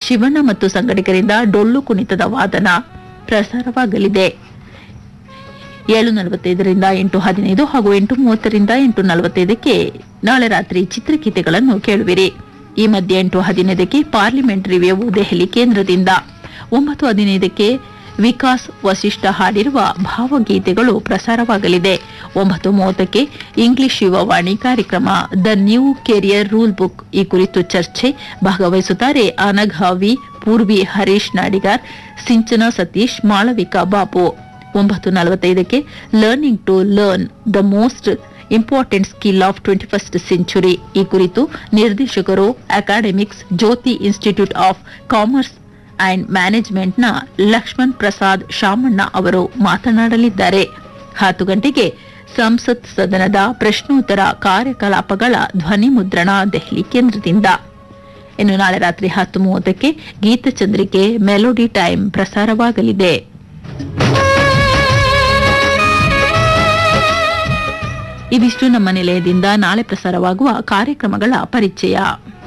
ಶಿವಣ್ಣ ಮತ್ತು ಸಂಘಟಕರಿಂದ ಡೊಳ್ಳು ಕುಣಿತದ ವಾದನ ಪ್ರಸಾರವಾಗಲಿದೆ ಏಳು ನಲವತ್ತೈದರಿಂದ ಎಂಟು ಹದಿನೈದು ಹಾಗೂ ಎಂಟು ಮೂವತ್ತರಿಂದ ಎಂಟು ನಲವತ್ತೈದಕ್ಕೆ ನಾಳೆ ರಾತ್ರಿ ಚಿತ್ರಗೀತೆಗಳನ್ನು ಕೇಳುವಿರಿ ಈ ಮಧ್ಯೆ ಎಂಟು ಹದಿನೈದಕ್ಕೆ ಪಾರ್ಲಿಮೆಂಟ್ ರಿವ್ಯೂ ದೆಹಲಿ ಕೇಂದ್ರದಿಂದ ಒಂಬತ್ತು ಹದಿನೈದಕ್ಕೆ ವಿಕಾಸ್ ವಸಿಷ್ಠ ಹಾಡಿರುವ ಭಾವಗೀತೆಗಳು ಪ್ರಸಾರವಾಗಲಿದೆ ಒಂಬತ್ತು ಮೂವತ್ತಕ್ಕೆ ಇಂಗ್ಲಿಷ್ ಯುವವಾಣಿ ಕಾರ್ಯಕ್ರಮ the new career rule book ಈ ಕುರಿತು ಚರ್ಚೆ ಭಾಗವಹಿಸುತ್ತಾರೆ ಅನಘ ವಿ ಪೂರ್ವಿ ಹರೀಶ್ ನಾಡಿಗಾರ್ ಸಿಂಚನ ಸತೀಶ್ ಮಾಳವಿಕಾ ಬಾಪು ಒಂಬತ್ತು ನಲವತ್ತೈದಕ್ಕೆ learning to learn the most important skill of twenty first century ಈ ಕುರಿತು ನಿರ್ದೇಶಕರು academics Jyothi institute of commerce and ಮ್ಯಾನೇಜ್ಮೆಂಟ್ನ ಲಕ್ಷ್ಮಣ್ ಪ್ರಸಾದ್ ಶಾಮಣ್ಣ ಅವರು ಮಾತನಾಡಲಿದ್ದಾರೆ ಹತ್ತು ಗಂಟೆಗೆ ಸಂಸತ್ ಸದನದ ಪ್ರಶ್ನೋತ್ತರ ಕಾರ್ಯಕಲಾಪಗಳ ಧ್ವನಿ ಮುದ್ರಣ ದೆಹಲಿ ಕೇಂದ್ರದಿಂದ ಇನ್ನು ನಾಳೆ ರಾತ್ರಿ ಹತ್ತು ಮೂವತ್ತಕ್ಕೆ ಗೀತಚಂದ್ರಿಕೆ ಮೆಲೋಡಿ ಟೈಮ್ ಪ್ರಸಾರವಾಗಲಿದೆ ಇದಿಷ್ಟು ನಮ್ಮ ನಿಲಯದಿಂದ ನಾಳೆ ಪ್ರಸಾರವಾಗುವ ಕಾರ್ಯಕ್ರಮಗಳ ಪರಿಚಯ